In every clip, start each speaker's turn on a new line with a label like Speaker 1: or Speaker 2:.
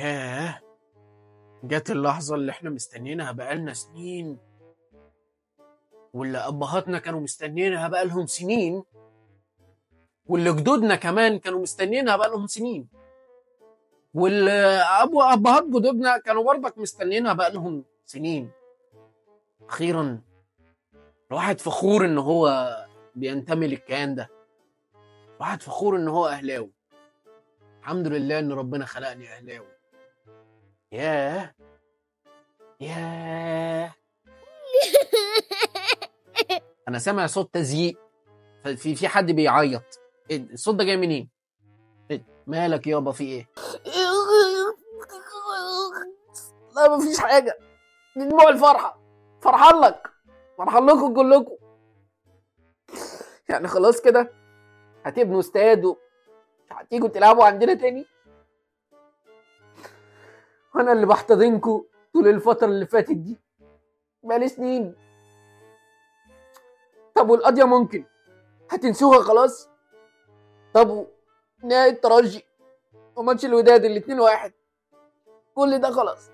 Speaker 1: ياه جت اللحظة اللي احنا مستنيينها بقالنا سنين واللي أبهاتنا كانوا مستنيينها بقالهم سنين واللي جدودنا كمان كانوا مستنيينها بقالهم سنين واللي أبو أبهات جدودنا كانوا برضك مستنيينها بقالهم سنين أخيرا الواحد فخور إن هو بينتمي للكيان ده الواحد فخور إن هو أهلاوي الحمد لله إن ربنا خلقني أهلاوي ياه ياه انا سامع صوت تزييق في في حد بيعيط إيه الصوت ده جاي منين إيه مالك يابا في ايه لا مفيش حاجه دي دموع الفرحه فرحان لك فرحان لكم كلكم يعني خلاص كده هتبنوا استاد و- هتيجوا تلعبوا عندنا تاني وانا اللي بحتضنكوا طول الفتره اللي فاتت دي بقالي سنين طب والقضيه ممكن هتنسوها خلاص طب و- نهايه الترجي وماتش الوداد الاتنين واحد كل ده خلاص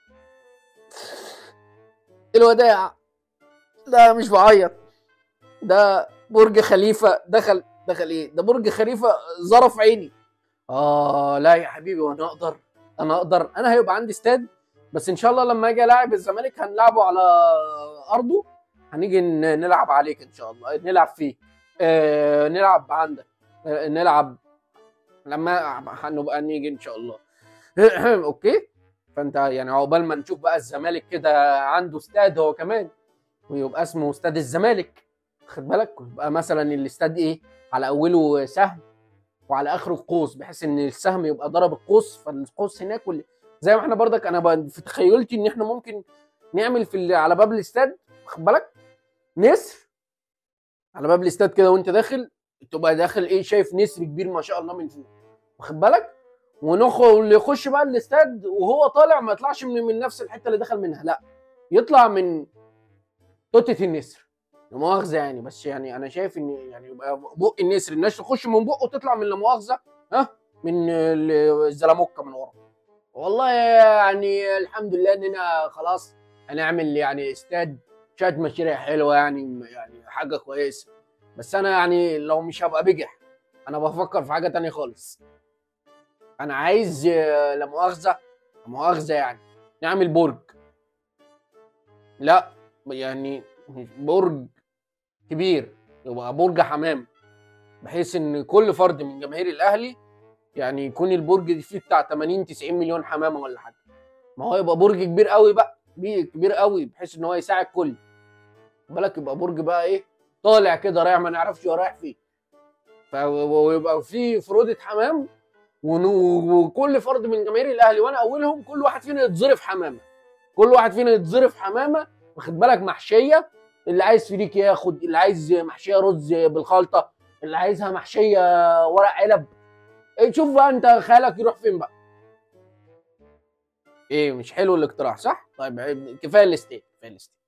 Speaker 1: الوداع لا مش بعيط ده برج خليفه دخل دخل ايه ده برج خليفه ظرف عيني اه لا يا حبيبي وانا اقدر انا اقدر انا هيبقى عندي استاد بس ان شاء الله لما اجي العب الزمالك هنلعبه على ارضه هنيجي ن- نلعب عليك ان شاء الله نلعب فيه آه نلعب عندك آه نلعب لما هنبقى نيجي ان شاء الله اوكي فانت يعني عقبال ما نشوف بقى الزمالك كده عنده استاد هو كمان ويبقى اسمه استاد الزمالك خد بالك يبقى مثلا الاستاد ايه على اوله سهم وعلى اخره قوس بحيث ان السهم يبقى ضرب القوس فالقوس هناك وال... زي ما احنا برضك انا ب- في تخيلتي ان احنا ممكن نعمل في ال- على باب الاستاد واخد بالك نسر على باب الاستاد كده وانت داخل تبقى داخل ايه شايف نسر كبير ما شاء الله من فوق واخد بالك ونخ واللي يخش بقى الاستاد وهو طالع ما يطلعش من, من نفس الحته اللي دخل منها لا يطلع من توتة النسر لا مؤاخذه يعني بس يعني انا شايف ان يعني يبقى بق النسر الناس تخش من بقه وتطلع من لا مؤاخذه ها من ال- الزلموكه من ورا والله يعني الحمد لله اننا خلاص هنعمل يعني استاد شويه مشاريع حلوه يعني يعني حاجه كويسه بس انا يعني لو مش هبقى بجح انا بفكر في حاجه تانية خالص انا عايز آه، لا مؤاخذه لا مؤاخذه يعني نعمل برج لا يعني برج كبير يبقى برج حمام بحيث ان كل فرد من جماهير الاهلي يعني يكون البرج دي فيه بتاع 80 90 مليون حمامه ولا حاجه ما هو يبقى برج كبير قوي بقى بي- كبير قوي بحيث ان هو يساعد كل خد بالك يبقى برج بقى ايه طالع كده رايح ما نعرفش هو رايح فين ف- ويبقى فيه فروضه حمام ون- وكل فرد من جماهير الاهلي وانا اولهم كل واحد فينا يتظرف حمامه كل واحد فينا يتظرف حمامه واخد بالك محشيه اللي عايز فريك ياخد اللي عايز محشيه رز بالخلطه اللي عايزها محشيه ورق علب إيه، شوف بقى انت خيالك يروح فين بقى ايه مش حلو الاقتراح صح طيب كفايه الاستيك كفايه الاستيك